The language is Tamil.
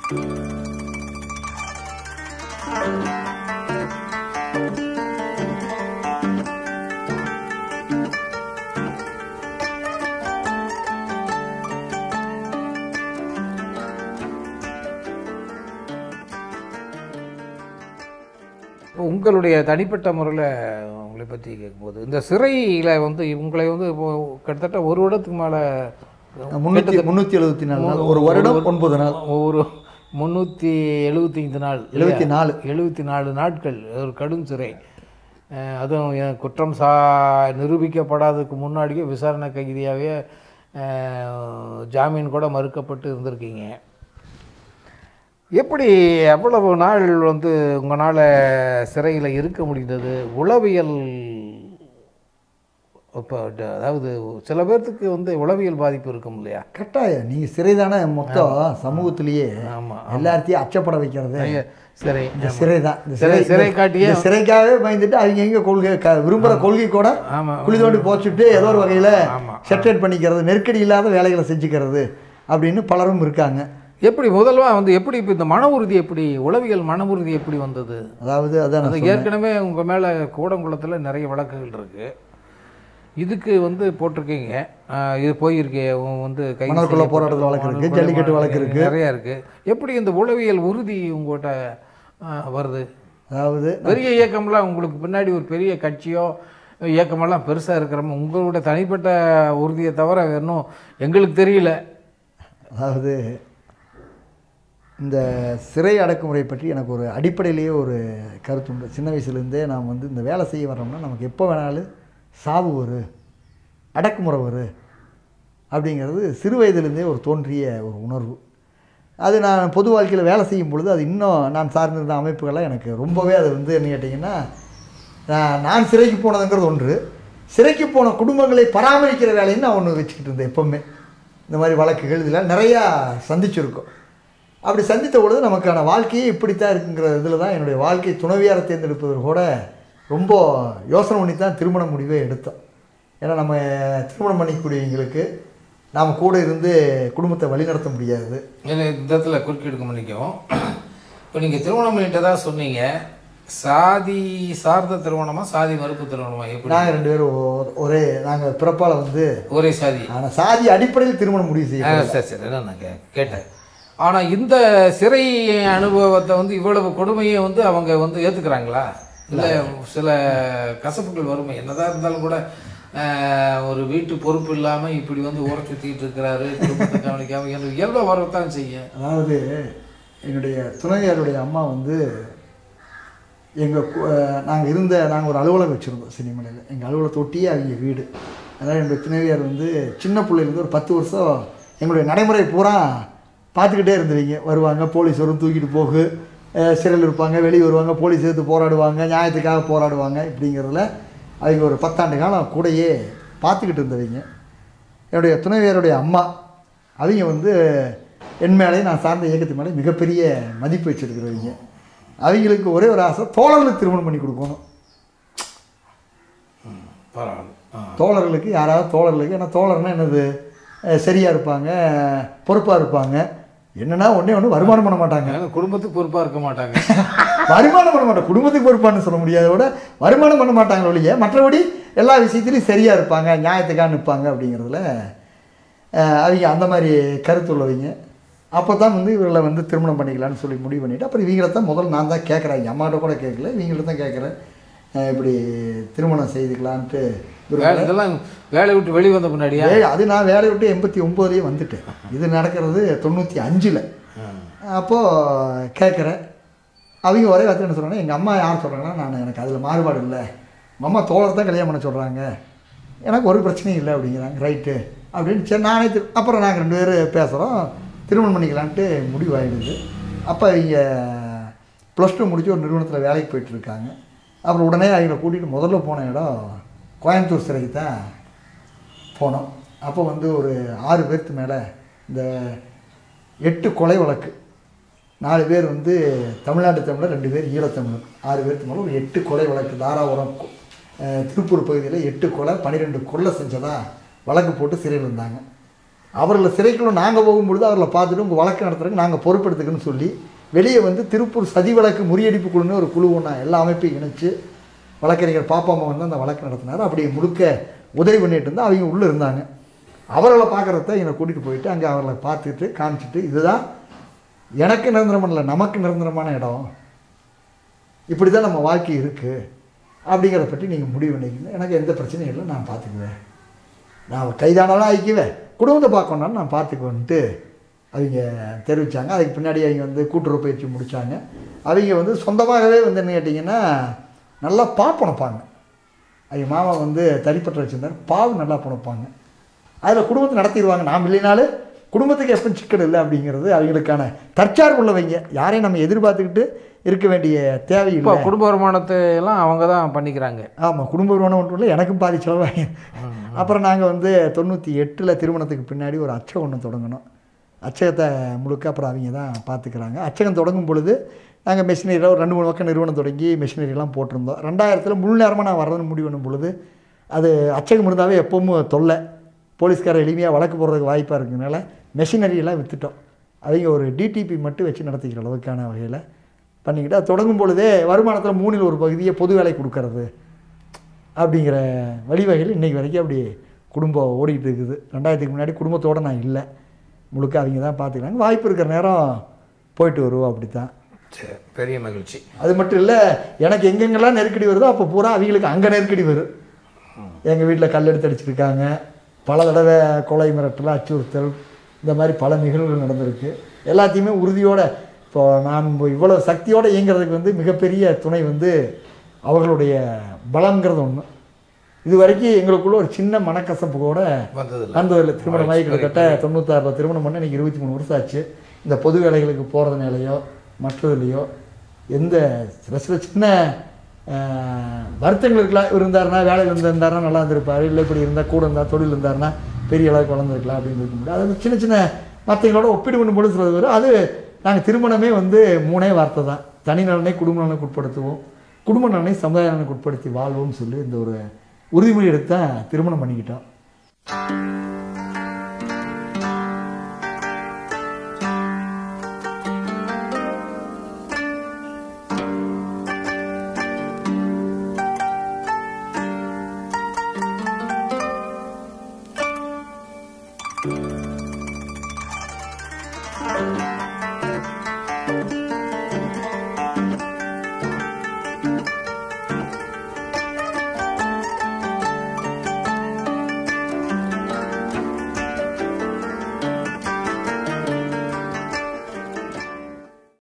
இப்போ உங்களுடைய தனிப்பட்ட முறையில் உங்களை பற்றி கேட்கும்போது இந்த சிறையில் வந்து உங்களை வந்து இப்போ கிட்டத்தட்ட ஒரு வருடத்துக்கு மேலே முந்நூற்றி முந்நூற்றி எழுபத்தி நாலு நாள் ஒரு வருடம் ஒன்பது நாள் ஒரு முந்நூற்றி எழுபத்தைந்து நாள் எழுபத்தி நாலு எழுபத்தி நாலு நாட்கள் ஒரு கடும் சிறை அஹ் அதுவும் என் குற்றம் சா நிரூபிக்கப்படாததுக்கு முன்னாடியே விசாரணை கைதியாகவே அஹ், ஜாமீன் கூட மறுக்கப்பட்டு இருந்திருக்கீங்க எப்படி எவ்வளவு நாள் வந்து உங்களால் சிறையில் இருக்க முடிந்தது உளவியல் இப்போ ட- அதாவது சில பேர்த்துக்கு வந்து உளவியல் பாதிப்பு இருக்கும் இல்லையா கட்டாயம் நீங்கள் சிறை தானே மொத்தம் சமூகத்திலேயே ஆமாம் எல்லாத்தையும் அச்சப்பட வைக்கிறது சரி இந்த சிறை தான் இந்த சிறை சிறை காட்டியே இந்த சிறைக்காகவே பயந்துட்டு அவங்க எங்க கொள்கை க- விரும்புகிற கொள்கை கூட ஆமாம் குழி தோண்டி போச்சுட்டு ஏதோ ஒரு வகையில் ஆமாம் செட்டரேட் பண்ணிக்கிறது நெருக்கடி இல்லாத வேலைகளை செஞ்சுக்கிறது அப்படின்னு பலரும் இருக்காங்க எப்படி முதல்வா வந்து எப்படி இப்போ இந்த மன உறுதி எப்படி உளவியல் மன உறுதி எப்படி வந்தது அதாவது அதான் அது ஏற்கனவே உங்கள் மேலே கூடங்குளத்தில் நிறைய வழக்குகள் இருக்குது இதுக்கு வந்து போட்டிருக்கீங்க ஆஹ் இது போயிருக்கே உன் வந்து கை மணற்குள்ள போராட்டத்தில் வழக்கு இருக்கு, ஜல்லிக்கட்டு வழக்கு இருக்கு. நிறையா இருக்குது எப்படி இந்த உளவியல் உறுதி உங்கள்கிட்ட ஆஹ் வருது அதாவது பெரிய இயக்கம்லாம் உங்களுக்கு பின்னாடி ஒரு பெரிய கட்சியோ இயக்கமெல்லாம் பெருசாக இருக்கிறோம் உங்களோட தனிப்பட்ட உறுதியை தவிர இன்னும் எங்களுக்கு தெரியல அதாவது இந்த சிறை அடக்குமுறை பற்றி எனக்கு ஒரு அடிப்படையிலேயே ஒரு கருத்து உண்டு சின்ன வயசுலேருந்தே நாம் வந்து இந்த வேலை செய்ய வர்றோம்னா நமக்கு எப்போ வேணாலும் சாவு வரும் அடக்குமுறை வரும் அப்படிங்கிறது சிறு வயதிலேருந்தே ஒரு தோன்றிய ஒரு உணர்வு அது நான் பொது வாழ்க்கையில் வேலை செய்யும் பொழுது அது இன்னும் நான் சார்ந்திருந்த அமைப்புகள்லாம் எனக்கு ரொம்பவே அது வந்து என்ன கேட்டிங்கன்னா நான் நான் சிறைக்கு போனதுங்கிறது ஒன்று சிறைக்கு போன குடும்பங்களை பராமரிக்கிற வேலைன்னு நான் ஒன்று வச்சுக்கிட்டு இருந்தேன் எப்போவுமே இந்த மாதிரி வழக்குகள் இதெல்லாம் நிறையா சந்திச்சிருக்கோம் அப்படி சந்தித்த பொழுது நமக்கான வாழ்க்கையே இப்படித்தான் இருக்குங்கிற இதில் தான் என்னுடைய வாழ்க்கை துணைவியாரை தேர்ந்தெடுப்பது கூட ரொம்ப யோசனை பண்ணி தான் திருமண முடிவே எடுத்தோம் ஏன்னா நம்ம திருமணம் பண்ணிக்கூடியவங்களுக்கு நாம் கூட இருந்து குடும்பத்தை வழிநடத்த முடியாது இந்த இடத்துல குறுக்கீடுக்கு மன்னிக்கவும் இப்போ நீங்கள் திருமணம் பண்ணிட்டதா சொன்னீங்க சாதி சார்ந்த திருமணமா சாதி மறுப்பு திருமணமா எப்படி நாங்கள் ரெண்டு பேரும் ஒ- ஒரே நாங்கள் பிறப்பால் வந்து ஒரே சாதி ஆனால் சாதி அடிப்படையில் திருமணம் முடிவு ஆ, செய்ய சரி சரி அதான் நான் கே- கேட்டேன் ஆனால் இந்த சிறை அனுபவத்தை வந்து இவ்வளவு கொடுமையை வந்து அவங்க வந்து ஏற்றுக்கிறாங்களா இல்லை சில கசப்புகள் வருமே என்னதான் இருந்தாலும் கூட ஆ, ஒரு வீட்டு பொறுப்பு இல்லாமல் இப்படி வந்து ஊரை சுற்றிட்டு இருக்கிறாரு குடும்பத்தை கவனிக்காம என்று இயல்பாக வரத்தான் செய்யும் அதாவது என்னுடைய துணைவியாருடைய அம்மா வந்து எங்கள் நாங்கள் இருந்த நாங்கள் ஒரு அலுவலகம் வச்சுருந்தோம் சினிமலையில் எங்கள் அலுவலகத்தை ஒட்டியே அவங்க வீடு அதனால் என்னுடைய துணைவியார் வந்து சின்ன பிள்ளையிலேருந்து ஒரு பத்து வருஷம் எங்களுடைய நடைமுறை பூரா பார்த்துக்கிட்டே இருந்தவங்க வருவாங்க போலீஸ் வரும் தூக்கிட்டு போகு அஹ் சிறையில் இருப்பாங்க வெளியே வருவாங்க போலீஸ் எடுத்து போராடுவாங்க நியாயத்துக்காக போராடுவாங்க இப்படிங்கிறதுல அவங்க ஒரு பத்தாண்டு காலம் கூடயே பார்த்துக்கிட்டு இருந்தவங்க என்னுடைய துணைவியாருடைய அம்மா அவங்க வந்து என் மேலே நான் சார்ந்த இயக்கத்து மேலே மிகப்பெரிய மதிப்பு வச்சுருக்கிறவங்க அவங்களுக்கு ஒரே ஒரு ஆசை தோழர்களுக்கு திருமணம் பண்ணி கொடுக்கணும் பரவாயில்ல ஆ. தோழர்களுக்கு யாராவது தோழர்களுக்கு ஏன்னா தோழர்னா என்னது அஹ் சரியா இருப்பாங்க பொறுப்பாக இருப்பாங்க என்னன்னா ஒன்றே ஒன்று வருமானம் பண்ண மாட்டாங்க ஏன்னா குடும்பத்துக்கு பொறுப்பாக இருக்க மாட்டாங்க வருமானம் பண்ண மாட்டாங்க குடும்பத்துக்கு பொறுப்பான்னு சொல்ல முடியாத விட வருமானம் பண்ண மாட்டாங்க ஒழிய மற்றபடி எல்லா விஷயத்துலையும் சரியாக இருப்பாங்க நியாயத்துக்காக நிற்பாங்க அப்படிங்கிறதுல அஹ், அவங்க அந்த மாதிரி கருத்துள்ளவங்க அப்போ தான் வந்து இவர்களை வந்து திருமணம் பண்ணிக்கலாம்னு சொல்லி முடிவு பண்ணிவிட்டு அப்புறம் இவங்கள தான் முதல்ல நான் தான் கேட்குறேன் எங்கள் அம்மாட்ட கூட கேட்கல இவங்கள்ட்ட தான் கேட்குறேன் அஹ், இப்படி திருமணம் செய்துக்கலான்ட்டு வேலை இதெல்லாம் வேலையை விட்டு வெளியே வந்த முன்னாடியா ஏய், அது நான் வேலையை விட்டு எண்பத்தி ஒம்போதுலேயே வந்துட்டேன் இது நடக்கிறது தொண்ணூற்றி அஞ்சில் அப்போது கேட்குறேன் அவங்க ஒரே வார்த்தை என்ன சொல்கிறாங்க எங்கள் அம்மா யார் சொல்கிறாங்கன்னா நான் எனக்கு அதில் மாறுபாடு இல்லை உங்கள் அம்மா தோழர் தான் கல்யாணம் பண்ண சொல்கிறாங்க எனக்கு ஒரு பிரச்சனையும் இல்லை அப்படிங்கிறாங்க ரைட்டு அப்படின்னு சரி நானே திரு அப்புறம் நாங்கள் ரெண்டு பேரும் பேசுகிறோம் திருமணம் பண்ணிக்கலான்ட்டு முடிவாயிடுது அப்போ இவங்க ப்ளஸ் டூ முடிச்சு ஒரு நிறுவனத்தில் வேலைக்கு போயிட்டுருக்காங்க அப்புறம் உடனே அவங்கள கூட்டிகிட்டு முதல்ல போன இடம் கோயம்புத்தூர் சிறைக்கு தான் போனோம் அப்போ வந்து ஒரு ஆறு பேர்த்து மேலே இந்த எட்டு கொலை வழக்கு நாலு பேர் வந்து தமிழ்நாட்டு தமிழர் ரெண்டு பேர் ஈழத்தமிழர் ஆறு பேர்த்து மேலே ஒரு எட்டு கொலை வழக்கு தாராபுரம் கொ- அஹ், திருப்பூர் பகுதியில் எட்டு கொலை பன்னிரெண்டு கொள்ளை செஞ்சதா வழக்கு போட்டு சிறையில் இருந்தாங்க அவர்களை சிறைக்குள்ள நாங்கள் போகும்பொழுது அவர்களை பார்த்துட்டு உங்கள் வழக்கு நடத்துறதுக்கு நாங்கள் பொறுப்பெடுத்துக்கன்னு சொல்லி வெளியே வந்து திருப்பூர் சதி வழக்கு முறியடிப்பு குழுன்னு ஒரு குழு ஒன்றா எல்லா அமைப்பையும் இணைச்சு வழக்கறிஞர் பாப்பாம்மா வந்து அந்த வழக்கு நடத்தினார் அப்படி முழுக்க உதவி பண்ணிட்டு இருந்தால் அவங்க உள்ளே இருந்தாங்க அவர்களை பார்க்குறத என்னை கூட்டிகிட்டு போயிட்டு அங்கே அவர்களை பார்த்துட்டு காமிச்சிட்டு இதுதான் எனக்கு நிரந்தரம் இல்லை நமக்கு நிரந்தரமான இடம் இப்படி தான் நம்ம வாழ்க்கை இருக்குது அப்படிங்கிறத பற்றி நீங்கள் முடிவு பண்ணிக்கணும் எனக்கு எந்த பிரச்சனையும் இல்லை நான் பார்த்துக்குவேன் நான் கைதானாலும் ஆயிக்குவேன் குடும்பத்தை பார்க்கணும்னாலும் நான் பார்த்துக்குவேன்ட்டு அவங்க தெரிவித்தாங்க அதுக்கு பின்னாடி அவங்க வந்து கூட்டுறவு பயிற்சி முடித்தாங்க அவங்க வந்து சொந்தமாகவே வந்து என்ன கேட்டிங்கன்னா நல்லா பா புனைப்பாங்க அவங்க மாமா வந்து தறிப்பற்ற வச்சுருந்தார் பாவு நல்லா புனைப்பாங்க அதில் குடும்பத்தை நடத்திடுவாங்க நாம் இல்லைனாலும் குடும்பத்துக்கு எப்போ சிக்கல் இல்லை அப்படிங்கிறது அவங்களுக்கான தற்சார்பு உள்ளவங்க யாரையும் நம்ம எதிர்பார்த்துக்கிட்டு இருக்க வேண்டிய இப்போ தேவையில்லை குடும்ப வருமானத்தை எல்லாம் அவங்க தான் பண்ணிக்கிறாங்க ஆமாம் குடும்ப உருவானம் ஒன்றும் இல்லை எனக்கும் பாதி செலவாகி அப்புறம் நாங்கள் வந்து தொண்ணூற்றி எட்டில் திருமணத்துக்கு பின்னாடி ஒரு அச்சகம் ஒன்று தொடங்கினோம் அச்சகத்தை முழுக்க அப்புறம் அவங்க தான் பார்த்துக்கிறாங்க அச்சகம் தொடங்கும் பொழுது நாங்கள் மெஷினரியில் ஒரு ரெண்டு மூணு பக்கம் நிறுவனம் தொடங்கி மெஷினரிலாம் போட்டிருந்தோம் ரெண்டாயிரத்தில் முழு நேரமாக நான் வரதுன்னு முடிவு பண்ணும் பொழுது அது அச்சகம் இருந்தாவே எப்பவும் தொல்லை போலீஸ்கார எளிமையாக வழக்கு போடுறதுக்கு வாய்ப்பாக இருக்கிறதுனால மெஷினரியெல்லாம் விற்றுட்டோம் அவங்க ஒரு டிடிபி மட்டும் வச்சு நடத்திக்கிற அளவுக்கான வகையில் பண்ணிக்கிட்டு அது தொடங்கும் பொழுதே வருமானத்தில் மூணில் ஒரு பகுதியை பொது வேலை கொடுக்கறது அப்படிங்கிற வழிவகையில் இன்றைக்கி வரைக்கும் அப்படி குடும்பம் ஓடிக்கிட்டு இருக்குது ரெண்டாயிரத்துக்கு முன்னாடி குடும்பத்தோடு நான் இல்லை முழுக்க அவங்க தான் பார்த்துக்கிறாங்க வாய்ப்பு இருக்கிற நேரம் போயிட்டு வருவோம் அப்படி தான் சரி பெரிய மகிழ்ச்சி அது மட்டும் இல்லை எனக்கு எங்கெங்கெல்லாம் நெருக்கடி வருதோ அப்போ பூரா அவங்களுக்கு அங்கே நெருக்கடி வரும் எங்கள் வீட்டில் கல் எடுத்து அடிச்சிருக்காங்க பல தடவை கொலை மிரட்டல் அச்சுறுத்தல் இந்த மாதிரி பல நிகழ்வுகள் நடந்திருக்கு எல்லாத்தையுமே உறுதியோட இப்போ நான் இவ்வளோ சக்தியோடு இயங்குறதுக்கு வந்து மிகப்பெரிய துணை வந்து அவர்களுடைய பலங்கிறது ஒன்று இது வரைக்கும் எங்களுக்குள்ள ஒரு சின்ன மனக்கசப்பு கூட வந்ததில்லை வந்ததில்லை திருமணமாகி கிட்டத்தட்ட தொண்ணூத்தாறில் திருமணம் பண்ண இன்றைக்கி இருபத்தி மூணு வருஷம் ஆச்சு இந்த பொது வேலைகளுக்கு போகிறதுனாலையோ மற்றதுலையோ எந்த சில சில சின்ன ஆஹ், வருத்தங்கள் இருக்கலாம் இவர் இருந்தாருன்னா வேலையில் இருந்திருந்தாருன்னா நல்லா இருந்திருப்பார் இல்லை இப்படி இருந்தால் கூட இருந்தால் தொழில் இருந்தாருன்னா பெரிய அளவுக்கு வளர்ந்துருக்கலாம் அப்படின்னு இருக்க முடியாது அது சின்ன சின்ன மற்றவங்களோட ஒப்பீடு பண்ணும்போது சிலது வரும் அது நாங்கள் திருமணமே வந்து மூணே வார்த்தை தான் தனி நலனை குடும்ப நலனுக்கு உட்படுத்துவோம் குடும்ப நலனை சமுதாய நலனுக்கு உட்படுத்தி வாழ்வோம்னு சொல்லி இந்த ஒரு உறுதிமொழி எடுத்து தான் திருமணம் பண்ணிக்கிட்டோம் Thank